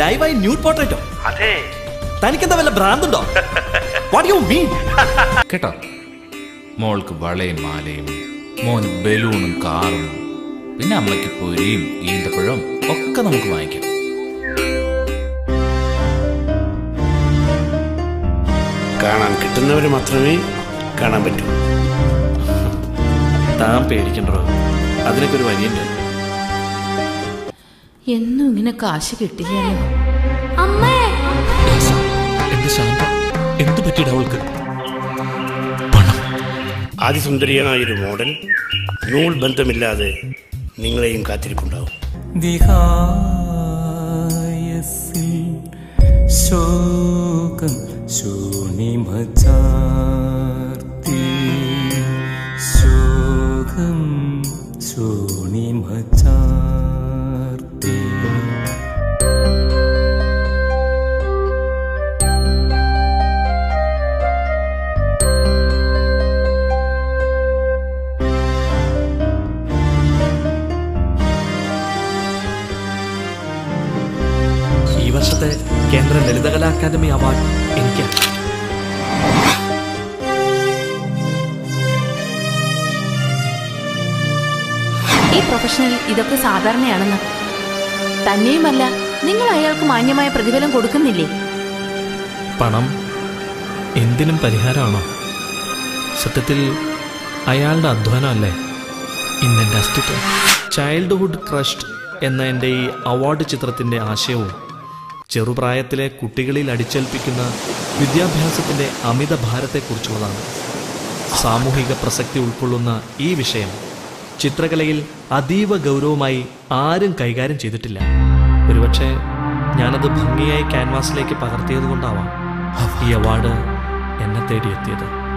ലൈവായി ന്യൂഡ് പോർട്രേറ്റോ അതെ തനിക്കെന്താ വല്ല ഭ്രാന്തുണ്ടോ വാട്ട് യു മീൻ കേട്ടോ മോൾക്ക് വളയും മാലയും മോന് ബലൂണും കാറും പിന്നെ അമ്മയ്ക്ക് പൊരിയും ഈന്തപ്പഴവും ഒക്കെ നമുക്ക് വാങ്ങിക്കാം കാണാൻ കിട്ടുന്നവർ മാത്രമേ കാണാൻ പറ്റൂ താൻ പേടിക്കണ്ടോ അതിനൊക്കെ ഒരു വഴിയുണ്ട് എന്നും ഇങ്ങനെ കാശ് കിട്ടില്ലല്ലോ അമ്മേ എന്റെ ശാന്ത എന്തു പറ്റിയിട അവൾക്ക് അതിസുന്ദരിയായൊരു മോഡൽ നൂൽ ബന്ധമില്ലാതെ നിങ്ങളെയും കാത്തിരിപ്പുണ്ടാവും ദിഹായസിൽ ശോകം ശൂണിമചാർത്തി ശോകം ശൂണിമചാർത്തി ഈ വർഷത്തെ കേന്ദ്ര ലളിതകലാ അക്കാദമി അവാർഡ് എനിക്ക് ഈ പ്രൊഫഷനിൽ ഇതൊക്കെ സാധാരണയാണെന്ന് തന്നെയുമല്ല നിങ്ങൾ അയാൾക്ക് മാന്യമായ പ്രതിഫലം കൊടുക്കുന്നില്ലേ പണം എന്തിനും പരിഹാരമാണോ സത്യത്തിൽ അയാളുടെ അധ്വാനമല്ലേ ഇന്നെൻ്റെ അസ്തിത്വം ചൈൽഡ്ഹുഡ് ക്രഷ്ഡ് എന്ന എൻ്റെ ഈ അവാർഡ് ചിത്രത്തിൻ്റെ ആശയവും ചെറുപ്രായത്തിലെ കുട്ടികളിൽ അടിച്ചേൽപ്പിക്കുന്ന വിദ്യാഭ്യാസത്തിൻ്റെ അമിത ഭാരത്തെക്കുറിച്ചുള്ളതാണ് സാമൂഹിക പ്രസക്തി ഉൾക്കൊള്ളുന്ന ഈ വിഷയം ചിത്രകലയിൽ അതീവ ഗൗരവമായി ആരും കൈകാര്യം ചെയ്തിട്ടില്ല ഒരുപക്ഷെ ഞാനത് ഭംഗിയായി ക്യാൻവാസിലേക്ക് പകർത്തിയതുകൊണ്ടാവാം ഈ അവാർഡ് എന്നെ തേടിയെത്തിയത്